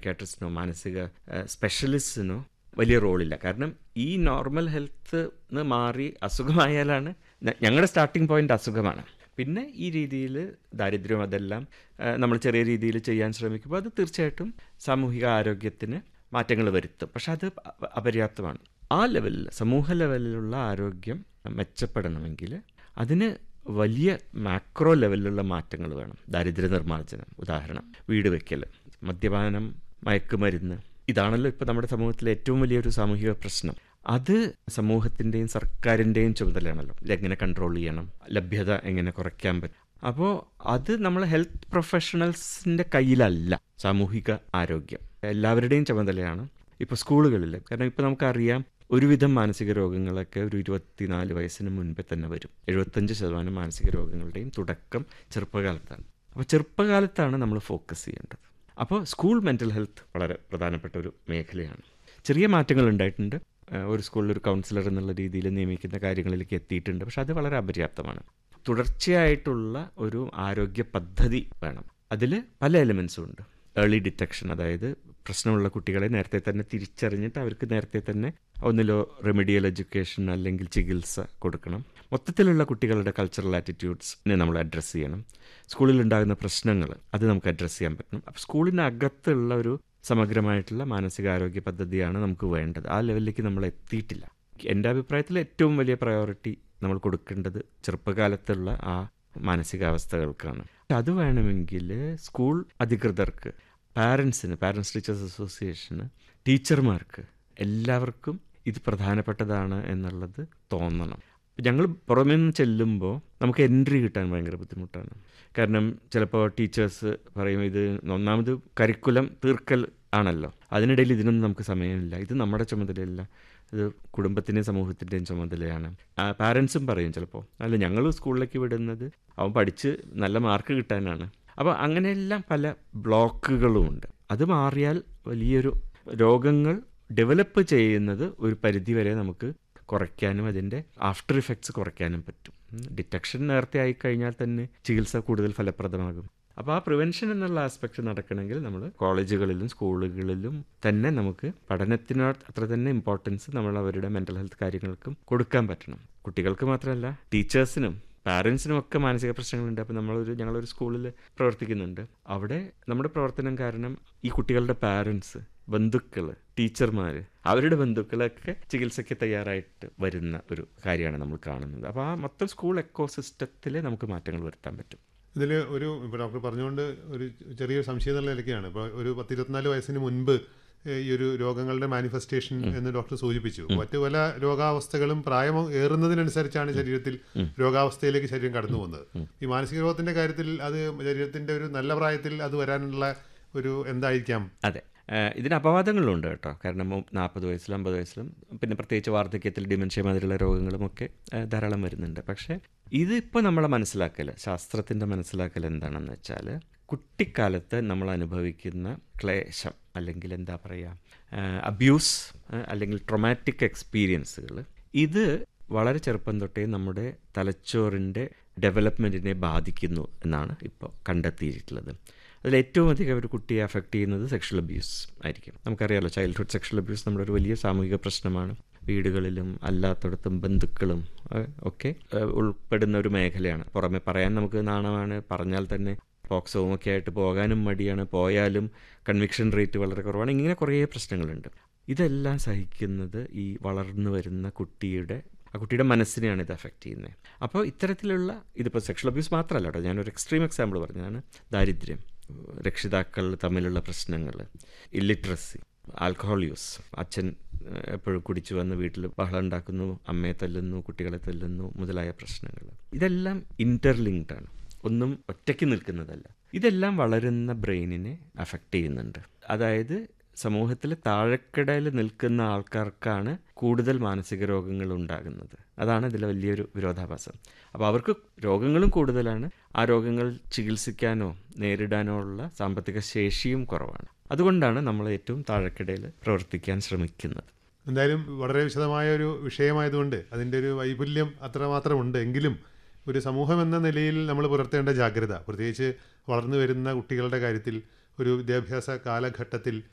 സൈക്കാട്രിസ്റ്റിനോ മാനസിക സ്പെഷ്യലിസ്റ്റിനോ വലിയ റോളില്ല കാരണം ഈ നോർമൽ ഹെൽത്ത് മാറി അസുഖമായാലാണ് ഞ- ഞങ്ങളുടെ സ്റ്റാർട്ടിംഗ് പോയിന്റ് അസുഖമാണ് പിന്നെ ഈ രീതിയിൽ ദാരിദ്ര്യം അതെല്ലാം നമ്മൾ ചെറിയ രീതിയിൽ ചെയ്യാൻ ശ്രമിക്കുമ്പോൾ അത് തീർച്ചയായിട്ടും സാമൂഹിക ആരോഗ്യത്തിന് മാറ്റങ്ങൾ വരുത്തും പക്ഷെ അത് അ- അപര്യാപ്തമാണ് ആ ലെവലിൽ സമൂഹ ലെവലിലുള്ള ആരോഗ്യം മെച്ചപ്പെടണമെങ്കിൽ അതിന് വലിയ മാക്രോ ലെവലിലുള്ള മാറ്റങ്ങൾ വേണം ദാരിദ്ര്യ നിർമ്മാർജ്ജനം ഉദാഹരണം വീട് വയ്ക്കൽ മദ്യപാനം മയക്കുമരുന്ന് ഇതാണല്ലോ ഇപ്പോൾ നമ്മുടെ സമൂഹത്തിലെ ഏറ്റവും വലിയൊരു സാമൂഹിക പ്രശ്നം അത് സമൂഹത്തിൻ്റെയും സർക്കാരിൻ്റെയും ചുമതലയാണല്ലോ ഇതെങ്ങനെ കൺട്രോൾ ചെയ്യണം ലഭ്യത എങ്ങനെ കുറയ്ക്കാൻ പറ്റും അപ്പോൾ അത് നമ്മൾ ഹെൽത്ത് പ്രൊഫഷണൽസിൻ്റെ കയ്യിലല്ല സാമൂഹിക ആരോഗ്യം എല്ലാവരുടെയും ചുമതലയാണ് ഇപ്പോൾ സ്കൂളുകളിൽ കാരണം ഇപ്പോൾ നമുക്കറിയാം ഒരുവിധം മാനസിക രോഗങ്ങളൊക്കെ ഒരു ഇരുപത്തിനാല് വയസ്സിന് മുൻപേ തന്നെ വരും എഴുപത്തഞ്ച് ശതമാനം മാനസിക രോഗങ്ങളുടെയും തുടക്കം ചെറുപ്പകാലത്താണ് അപ്പോൾ ചെറുപ്പകാലത്താണ് നമ്മൾ ഫോക്കസ് ചെയ്യേണ്ടത് അപ്പോൾ സ്കൂൾ മെൻ്റൽ ഹെൽത്ത് വളരെ പ്രധാനപ്പെട്ട ഒരു മേഖലയാണ് ചെറിയ മാറ്റങ്ങൾ ഉണ്ടായിട്ടുണ്ട് ഏഹ് ഒരു സ്കൂളിൽ ഒരു കൗൺസിലർ എന്നുള്ള രീതിയിൽ നിയമിക്കുന്ന കാര്യങ്ങളിലേക്ക് എത്തിയിട്ടുണ്ട് പക്ഷെ അത് വളരെ അപര്യാപ്തമാണ് തുടർച്ചയായിട്ടുള്ള ഒരു ആരോഗ്യ പദ്ധതി വേണം അതിൽ പല എലിമെൻസും ഉണ്ട് ഏർലി ഡിറ്റക്ഷൻ അതായത് പ്രശ്നമുള്ള കുട്ടികളെ നേരത്തെ തന്നെ തിരിച്ചറിഞ്ഞിട്ട് അവർക്ക് നേരത്തെ തന്നെ ഒന്നിലോ റെമഡിയൽ എഡ്യൂക്കേഷൻ അല്ലെങ്കിൽ ചികിത്സ കൊടുക്കണം മൊത്തത്തിലുള്ള കുട്ടികളുടെ കൾച്ചറൽ ആറ്റിറ്റ്യൂഡ്സിനെ നമ്മൾ അഡ്രസ്സ് ചെയ്യണം സ്കൂളിൽ ഉണ്ടാകുന്ന പ്രശ്നങ്ങൾ അത് നമുക്ക് അഡ്രസ്സ് ചെയ്യാൻ പറ്റണം അപ്പോൾ സ്കൂളിനകത്തുള്ള ഒരു സമഗ്രമായിട്ടുള്ള മാനസികാരോഗ്യ പദ്ധതിയാണ് നമുക്ക് വേണ്ടത് ആ ലെവലിലേക്ക് നമ്മൾ എത്തിയിട്ടില്ല എൻ്റെ അഭിപ്രായത്തിൽ ഏറ്റവും വലിയ പ്രയോറിറ്റി നമ്മൾ കൊടുക്കേണ്ടത് ചെറുപ്പകാലത്തുള്ള ആ മാനസികാവസ്ഥകൾക്കാണ് അത് വേണമെങ്കിൽ സ്കൂൾ അധികൃതർക്ക് പാരൻസിന് പാരൻസ് ടീച്ചേഴ്സ് അസോസിയേഷന് ടീച്ചർമാർക്ക് എല്ലാവർക്കും ഇത് പ്രധാനപ്പെട്ടതാണ് എന്നുള്ളത് തോന്നണം ഞങ്ങൾ പുറമേ നിന്ന് ചെല്ലുമ്പോൾ നമുക്ക് എൻട്രി കിട്ടാൻ ഭയങ്കര ബുദ്ധിമുട്ടാണ് കാരണം ചിലപ്പോൾ ടീച്ചേഴ്സ് പറയും ഇത് ഒന്നാമത് കരിക്കുലം തീർക്കൽ ആണല്ലോ അതിനിടയിൽ ഇതിനൊന്നും നമുക്ക് സമയമില്ല ഇത് നമ്മുടെ ചുമതലയല്ല ഇത് കുടുംബത്തിൻ്റെയും സമൂഹത്തിൻ്റെയും ചുമതലയാണ് പാരൻസും പറയും ചിലപ്പോൾ അല്ല ഞങ്ങൾ സ്കൂളിലേക്ക് വിടുന്നത് അവൻ പഠിച്ച് നല്ല മാർക്ക് കിട്ടാനാണ് അപ്പോൾ അങ്ങനെയെല്ലാം പല ബ്ലോക്കുകളും ഉണ്ട് അത് മാറിയാൽ വലിയൊരു രോഗങ്ങൾ ഡെവലപ്പ് ചെയ്യുന്നത് ഒരു പരിധിവരെ നമുക്ക് കുറയ്ക്കാനും അതിൻ്റെ ആഫ്റ്റർ ഇഫക്ട്സ് കുറയ്ക്കാനും പറ്റും ഡിറ്റക്ഷൻ നേരത്തെ ആയിക്കഴിഞ്ഞാൽ തന്നെ ചികിത്സ കൂടുതൽ ഫലപ്രദമാകും അപ്പോൾ ആ പ്രിവെൻഷൻ എന്നുള്ള ആസ്പെക്ട് നടക്കണമെങ്കിൽ നമ്മൾ കോളേജുകളിലും സ്കൂളുകളിലും തന്നെ നമുക്ക് പഠനത്തിനോട് അത്ര തന്നെ ഇമ്പോർട്ടൻസ് നമ്മൾ അവരുടെ മെൻ്റൽ ഹെൽത്ത് കാര്യങ്ങൾക്കും കൊടുക്കാൻ പറ്റണം കുട്ടികൾക്ക് മാത്രമല്ല ടീച്ചേഴ്സിനും പാരൻസിനും ഒക്കെ മാനസിക പ്രശ്നങ്ങളുണ്ട് അപ്പോൾ നമ്മളൊരു ഞങ്ങളൊരു സ്കൂളിൽ പ്രവർത്തിക്കുന്നുണ്ട് അവിടെ നമ്മുടെ പ്രവർത്തനം കാരണം ഈ കുട്ടികളുടെ പാരൻസ് ബന്ധുക്കൾ ടീച്ചർമാർ അവരുടെ ബന്ധുക്കളൊക്കെ ചികിത്സയ്ക്ക് തയ്യാറായിട്ട് വരുന്ന ഒരു കാര്യമാണ് നമ്മൾ കാണുന്നത് അപ്പോൾ ആ മൊത്തം സ്കൂൾ എക്കോ സിസ്റ്റത്തിൽ നമുക്ക് മാറ്റങ്ങൾ വരുത്താൻ പറ്റും ഇതിൽ ഒരു ഇപ്പോൾ ഡോക്ടർ പറഞ്ഞുകൊണ്ട് ഒരു ചെറിയൊരു സംശയം എന്നുള്ള നിലയ്ക്കാണ് ഇപ്പോൾ ഒരു പത്തിരുപത്തിനാല് വയസ്സിന് മുൻപ് ഏഹ്, ഈ ഒരു രോഗങ്ങളുടെ മാനിഫെസ്റ്റേഷൻ എന്ന് ഡോക്ടർ സൂചിപ്പിച്ചു മറ്റു പല രോഗാവസ്ഥകളും പ്രായം ഏറുന്നതിനനുസരിച്ചാണ് ശരീരത്തിൽ രോഗാവസ്ഥയിലേക്ക് ശരീരം കടന്നു പോകുന്നത് ഈ മാനസിക രോഗത്തിന്റെ കാര്യത്തിൽ അത് ശരീരത്തിന്റെ ഒരു നല്ല പ്രായത്തിൽ അത് വരാനുള്ള ഒരു എന്തായിരിക്കാം അതെ ഏഹ് ഇതിന് അപവാദങ്ങളുണ്ട് കേട്ടോ കാരണം നാൽപ്പത് വയസ്സിലും അമ്പത് വയസ്സിലും പിന്നെ പ്രത്യേകിച്ച് വാർദ്ധക്യത്തിൽ ഡിമെൻഷ്യ മാതിരിയുള്ള രോഗങ്ങളുമൊക്കെ ഏഹ് ധാരാളം വരുന്നുണ്ട് പക്ഷേ ഇതിപ്പോൾ നമ്മളെ മനസ്സിലാക്കൽ ശാസ്ത്രത്തിൻ്റെ മനസ്സിലാക്കൽ എന്താണെന്ന് വെച്ചാൽ കുട്ടിക്കാലത്ത് നമ്മൾ അനുഭവിക്കുന്ന ക്ലേശം അല്ലെങ്കിൽ എന്താ പറയുക അബ്യൂസ് അല്ലെങ്കിൽ ട്രൊമാറ്റിക് എക്സ്പീരിയൻസുകൾ ഇത് വളരെ ചെറുപ്പം തൊട്ടേ നമ്മുടെ തലച്ചോറിൻ്റെ ഡെവലപ്മെൻറ്റിനെ ബാധിക്കുന്നു എന്നാണ് ഇപ്പോൾ കണ്ടെത്തിയിട്ടുള്ളത് അതിൽ ഏറ്റവും അധികം ഒരു കുട്ടിയെ അഫക്റ്റ് ചെയ്യുന്നത് സെക്ഷൽ അബ്യൂസ് ആയിരിക്കും നമുക്കറിയാലോ ചൈൽഡ്ഹുഡ് സെക്ഷൽ അബ്യൂസ് നമ്മുടെ ഒരു വലിയ സാമൂഹിക പ്രശ്നമാണ് വീടുകളിലും അല്ലാത്തടത്തും ബന്ധുക്കളും ഏഹ്, ഒക്കെ ഏഹ്, ഉൾപ്പെടുന്ന ഒരു മേഖലയാണ് പുറമെ പറയാൻ നമുക്ക് നാണമാണ് പറഞ്ഞാൽ തന്നെ പോക്സോവും ഒക്കെ ആയിട്ട് പോകാനും മടിയാണ് പോയാലും കൺവിക്ഷൻ റേറ്റ് വളരെ കുറവാണ് ഇങ്ങനെ കുറേ പ്രശ്നങ്ങളുണ്ട് ഇതെല്ലാം സഹിക്കുന്നത് ഈ വളർന്നു വരുന്ന കുട്ടിയുടെ ആ കുട്ടിയുടെ മനസ്സിനെയാണ് ഇത് അഫക്റ്റ് ചെയ്യുന്നത് അപ്പോൾ ഇത്തരത്തിലുള്ള ഇതിപ്പോൾ സെക്ഷൽ അബ്യൂസ് മാത്രമല്ല കേട്ടോ ഞാനൊരു എക്സ്ട്രീം എക്സാമ്പിൾ പറഞ്ഞതാണ് ദാരിദ്ര്യം രക്ഷിതാക്കൾ തമ്മിലുള്ള പ്രശ്നങ്ങൾ ഇല്ലിറ്ററസി ആൽക്കഹോൾ യൂസ് അച്ഛൻ ഏഹ്, എപ്പോഴും കുടിച്ചു വന്ന് വീട്ടിൽ ബഹളം ഉണ്ടാക്കുന്നു അമ്മയെ തല്ലുന്നു കുട്ടികളെ തല്ലുന്നു മുതലായ പ്രശ്നങ്ങൾ ഇതെല്ലാം ഇൻ്റർലിങ്ക്ഡ് ആണ് ഒന്നും ഒറ്റയ്ക്ക് നിൽക്കുന്നതല്ല ഇതെല്ലാം വളരുന്ന ബ്രെയിനിനെ അഫക്റ്റ് ചെയ്യുന്നുണ്ട് അതായത് സമൂഹത്തിൽ താഴെക്കിടയിൽ നിൽക്കുന്ന ആൾക്കാർക്കാണ് കൂടുതൽ മാനസിക രോഗങ്ങൾ ഉണ്ടാകുന്നത് അതാണ് ഇതിലെ വലിയൊരു വിരോധാഭാസം അപ്പോൾ അവർക്ക് രോഗങ്ങളും കൂടുതലാണ് ആ രോഗങ്ങൾ ചികിത്സിക്കാനോ നേരിടാനോ ഉള്ള സാമ്പത്തിക ശേഷിയും കുറവാണ് അതുകൊണ്ടാണ് നമ്മൾ ഏറ്റവും താഴെക്കിടയിൽ പ്രവർത്തിക്കാൻ ശ്രമിക്കുന്നത് എന്തായാലും വളരെ വിശദമായ ഒരു വിഷയമായതുകൊണ്ട് അതിൻ്റെ ഒരു വൈപുല്യം അത്രമാത്രം ഉണ്ട് എങ്കിലും ഒരു സമൂഹം എന്ന നിലയിൽ നമ്മൾ പുലർത്തേണ്ട ജാഗ്രത പ്രത്യേകിച്ച് വളർന്നു വരുന്ന കുട്ടികളുടെ കാര്യത്തിൽ ഒരു വിദ്യാഭ്യാസ കാലഘട്ടത്തിൽ